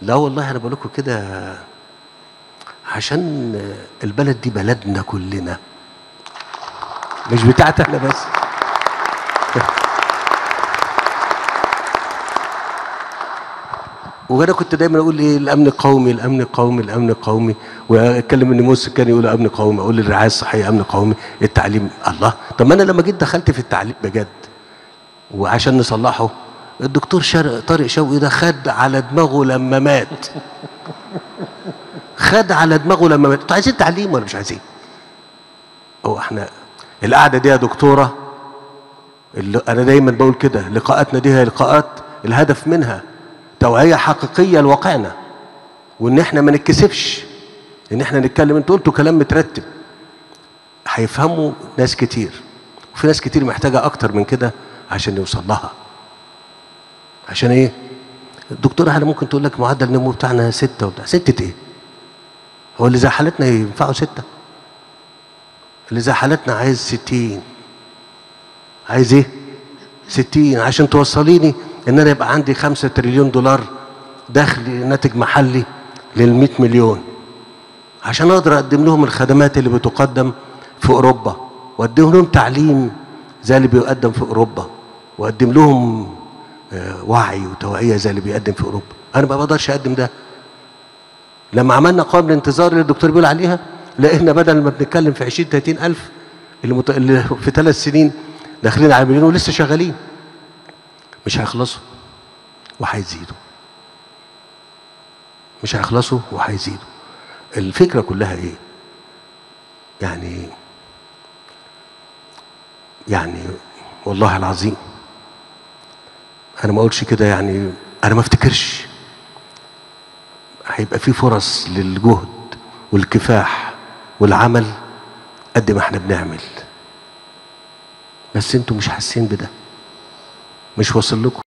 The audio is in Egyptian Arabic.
لا والله انا بقول لكم كده عشان البلد دي بلدنا كلنا مش بتاعت احنا بس وانا كنت دايما اقول ايه الامن القومي الامن القومي الامن القومي واتكلم ان موسى كان يقول امن قومي اقول الرعايه الصحيه امن قومي التعليم الله طب ما انا لما جيت دخلت في التعليم بجد وعشان نصلحه الدكتور شرق طارق شوقي ده خد على دماغه لما مات خد على دماغه لما مات انتوا عايزين تعليم ولا مش عايزين هو احنا القعده دي يا دكتوره اللي انا دايما بقول كده لقاءاتنا دي هي لقاءات الهدف منها توعيه حقيقيه لواقعنا وان احنا ما نتكسفش ان احنا نتكلم انتوا قلتوا كلام مترتب هيفهموا ناس كتير وفي ناس كتير محتاجه اكتر من كده عشان يوصل لها عشان ايه الدكتوره هلا ممكن تقول لك معدل النمو بتاعنا ستة وبتاع ستة ايه هو اللي زي حالتنا ينفعوا ستة اللي زي حالتنا عايز ستين عايز ايه ستين عشان توصليني ان انا يبقى عندي خمسة تريليون دولار دخل ناتج محلي للمئة مليون عشان اقدر اقدم لهم الخدمات اللي بتقدم في اوروبا واقدم لهم تعليم زي اللي بيقدم في اوروبا واقدم لهم آه، وعي وتوعيه زي اللي بيقدم في اوروبا انا ما بقدرش اقدم ده لما عملنا قوائم الانتظار اللي الدكتور بيقول عليها لقينا بدل ما بنتكلم في 20 30 الف اللي, مت... اللي في ثلاث سنين داخلين على مليون ولسه شغالين مش هيخلصوا وهيزيدوا مش هيخلصوا وهيزيدوا الفكره كلها ايه يعني يعني والله العظيم انا ما اقولش كده يعني انا ما افتكرش هيبقى في فرص للجهد والكفاح والعمل قد ما احنا بنعمل بس انتوا مش حاسين بده مش واصل لكم